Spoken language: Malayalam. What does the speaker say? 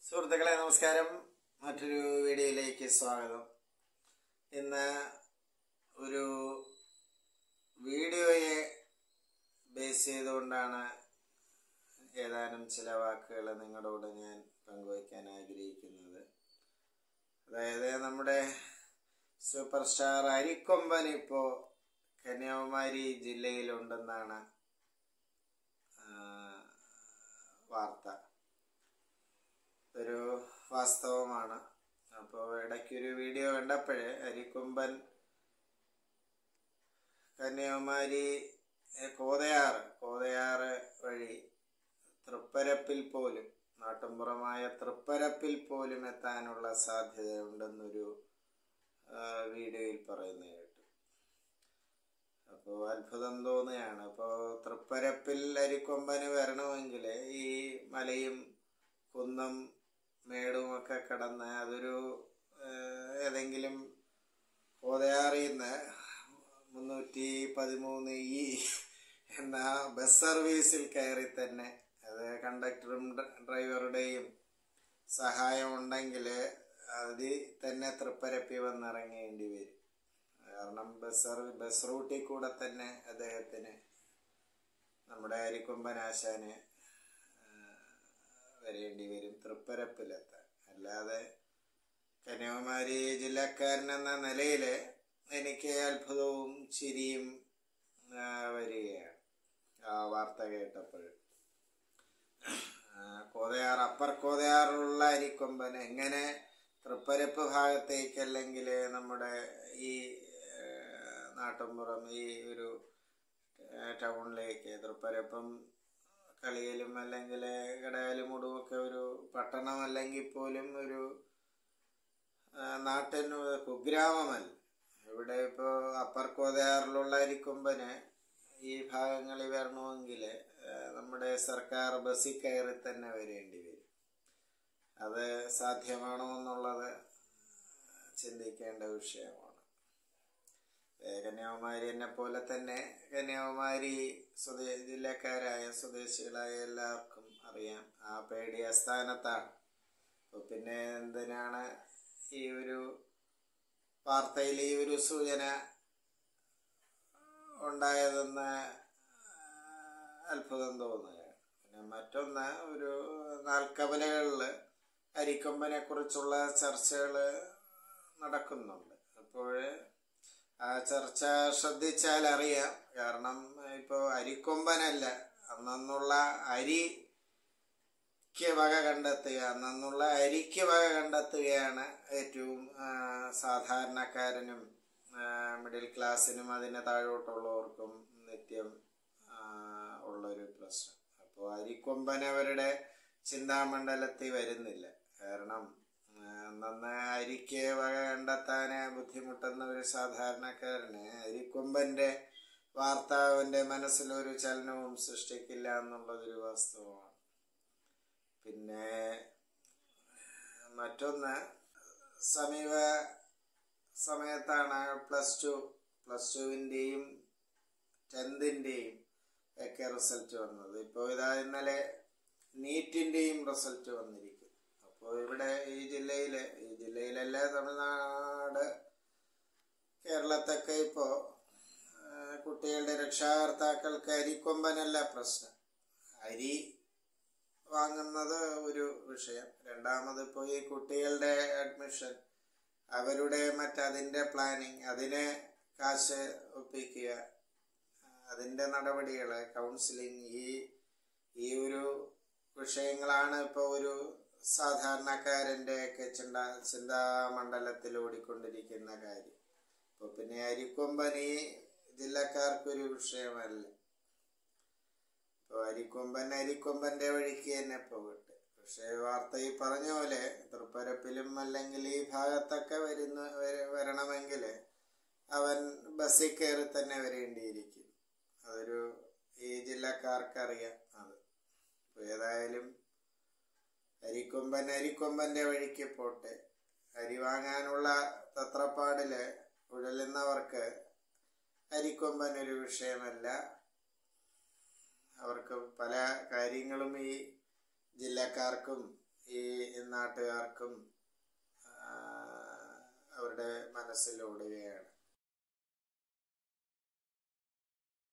സുഹൃത്തുക്കളെ നമസ്കാരം മറ്റൊരു വീഡിയോയിലേക്ക് സ്വാഗതം ഇന്ന് ഒരു വീഡിയോയെ ബേസ് ചെയ്തുകൊണ്ടാണ് ഏതാനും ചില വാക്കുകൾ നിങ്ങളോട് ഞാൻ പങ്കുവയ്ക്കാൻ ആഗ്രഹിക്കുന്നത് അതായത് നമ്മുടെ സൂപ്പർ സ്റ്റാർ അരിക്കൊമ്പൻ ഇപ്പോൾ കന്യാകുമാരി ജില്ലയിലുണ്ടെന്നാണ് ആ, വാർത്ത ഒരു വാസ്തവമാണ് അപ്പോൾ ഇടയ്ക്കൊരു വീഡിയോ കണ്ടപ്പോഴേ അരിക്കൊമ്പൻ കന്യാകുമാരി ഏ, കോതയാറ് കോതയാറ് വഴി തൃപ്പരപ്പിൽ പോലും നാട്ടുമ്പുറമായ തൃപ്പരപ്പിൽ പോലും എത്താനുള്ള സാധ്യതയുണ്ടെന്നൊരു ആ, വീഡിയോയിൽ പറയുന്നത് കേട്ടു അപ്പോൾ അത്ഭുതം തോന്നുകയാണ് അപ്പോൾ തൃപ്പരപ്പിൽ അരിക്കൊമ്പന് വരണമെങ്കിൽ ഈ മലയും കുന്നും മേടും ഒക്കെ കടന്ന് അതൊരു ഏഹ്, ഏതെങ്കിലും കോതയാറിൽ നിന്ന് മുന്നൂറ്റി പതിമൂന്ന് ഇ എന്ന ബസ് സർവീസിൽ കയറി തന്നെ അത് കണ്ടക്ടറും ഡ- ഡ്രൈവറുടെയും സഹായം ഉണ്ടെങ്കിൽ അതിൽ തന്നെ തൃപ്പരപ്പി വന്നിറങ്ങേണ്ടി വരും കാരണം ബസ് സർവീ ബസ് റൂട്ടിൽ കൂടെ തന്നെ അദ്ദേഹത്തിന് നമ്മുടെ അരിക്കൊമ്പനാശാന് വരേണ്ടി വരും തൃപ്പരപ്പിലെത്താൻ അല്ലാതെ കന്യാകുമാരി ജില്ലക്കാരൻ എന്ന നിലയിൽ എനിക്ക് അത്ഭുതവും ചിരിയും ആ, വരികയാണ് ആ വാർത്ത കേട്ടപ്പോൾ ആ, കോതയാർ അപ്പർ കോതയാറുള്ള അരിക്കൊമ്പൻ എങ്ങനെ തൃപ്പരപ്പ് ഭാഗത്തേക്ക് അല്ലെങ്കിൽ നമ്മുടെ ഈ ആ, നാട്ടുമ്പുറം ഈ ഒരു ആ, ടൗണിലേക്ക് തൃപ്പരപ്പും കളിയിലും അല്ലെങ്കിൽ കടയാലും മുടുവൊക്കെ ഒരു പട്ടണം അല്ലെങ്കിൽ പോലും ഒരു ആ, നാട്ടിന് കുഗ്രാമമല്ല ഇവിടെ ഇപ്പോൾ അപ്പർ കോതയാറിലുള്ള അരിക്കൊമ്പന് ഈ ഭാഗങ്ങളിൽ വരണമെങ്കിൽ നമ്മുടെ സർക്കാർ ബസ്സിൽ കയറി തന്നെ വരേണ്ടി വരും അത് സാധ്യമാണോ എന്നുള്ളത് ചിന്തിക്കേണ്ട വിഷയമാണ് ഏ, കന്യാകുമാരി എന്നെ പോലെ തന്നെ കന്യാകുമാരി സ്വദേ ജില്ലക്കാരായ സ്വദേശികളായ എല്ലാവർക്കും അറിയാം ആ പേടി അസ്ഥാനത്താണ് അപ്പോൾ പിന്നെ എന്തിനാണ് ഈ ഒരു വാർത്തയിൽ ഈ ഒരു സൂചന ഉണ്ടായതെന്ന് അത്ഭുതം തോന്നുകയാണ് പിന്നെ മറ്റൊന്ന് ഒരു നാൽക്കവലകളിൽ അരിക്കൊമ്പനെ കുറിച്ചുള്ള ചർച്ചകൾ നടക്കുന്നുണ്ട് അപ്പോൾ ആ ചർച്ച ശ്രദ്ധിച്ചാൽ അറിയാം കാരണം ഇപ്പോൾ അരിക്കൊമ്പനല്ല അന്നുള്ള അരിക്ക് വക കണ്ടെത്തുക അന്നുള്ള അരിക്ക് വക കണ്ടെത്തുകയാണ് ഏറ്റവും ആ, സാധാരണക്കാരനും ആ, മിഡിൽ ക്ലാസ്സിനും അതിന് താഴോട്ടുള്ളവർക്കും നിത്യം ആ, ഉള്ളൊരു പ്രശ്നം അപ്പോൾ അരിക്കൊമ്പൻ അവരുടെ ചിന്താമണ്ഡലത്തിൽ വരുന്നില്ല കാരണം ആ, നന്ന അരിക്ക് വക കണ്ടെത്താൻ ബുദ്ധിമുട്ടുന്ന ഒരു സാധാരണക്കാരന് അരിക്കൊമ്പന്റെ വാർത്ത അവന്റെ മനസ്സിലൊരു ചലനവും സൃഷ്ടിക്കില്ല എന്നുള്ളതൊരു വാസ്തവമാണ് പിന്നെ മറ്റൊന്ന് സമീപ സമയത്താണ് പ്ലസ് ടു പ്ലസ് ടുവിൻ്റെയും ടെൻത്തിൻ്റെയും ഒക്കെ റിസൾട്ട് വന്നത് ഇപ്പോൾ ഇതാ ഇന്നലെ നീറ്റിൻ്റെയും റിസൾട്ട് വന്നിരിക്കും അപ്പോൾ ഇവിടെ ഈ ജില്ലയിൽ ഈ ജില്ലയിലല്ല തമിഴ്നാട് കേരളത്തൊക്കെ ഇപ്പോൾ കുട്ടികളുടെ രക്ഷാകർത്താക്കൾക്ക് അരിക്കൊമ്പനല്ല പ്രശ്നം അരി വാങ്ങുന്നത് ഒരു വിഷയം രണ്ടാമത് ഇപ്പോൾ ഈ കുട്ടികളുടെ അഡ്മിഷൻ അവരുടെ മറ്റതിൻ്റെ പ്ലാനിങ് അതിനെ കാശ് ഒപ്പിക്കുക അതിൻ്റെ നടപടികൾ കൗൺസിലിംഗ് ഈ ഈ ഒരു വിഷയങ്ങളാണ് ഇപ്പോൾ ഒരു സാധാരണക്കാരൻ്റെ ഒക്കെ ചിന്ത ചിന്താമണ്ഡലത്തിൽ ഓടിക്കൊണ്ടിരിക്കുന്ന കാര്യം ഇപ്പോൾ പിന്നെ അരിക്കൊമ്പൻ ഈ ജില്ലക്കാർക്കൊരു വിഷയമല്ല ഇപ്പോൾ അരിക്കൊമ്പൻ അരിക്കൊമ്പൻ്റെ വഴിക്ക് തന്നെ പോകട്ടെ പക്ഷേ വാർത്ത ഈ പറഞ്ഞ പോലെ തൃപ്പരപ്പിലും അല്ലെങ്കിൽ ഈ ഭാഗത്തൊക്കെ വരുന്ന വര- വരണമെങ്കിൽ അവൻ ബസ്സിൽ കയറി തന്നെ വരേണ്ടിയിരിക്കും അതൊരു ഈ ജില്ലക്കാർക്കറിയാം അത് അപ്പോൾ ഏതായാലും അരിക്കൊമ്പൻ അരിക്കൊമ്പൻ്റെ വഴിക്ക് പോട്ടെ അരി വാങ്ങാനുള്ള തത്രപ്പാടില് ഉഴലുന്നവർക്ക് അരിക്കൊമ്പൻ ഒരു വിഷയമല്ല അവർക്ക് പല കാര്യങ്ങളും ഈ ജില്ലക്കാർക്കും ഈ നാട്ടുകാർക്കും ആ, അവരുടെ മനസ്സിലോടുകയാണ്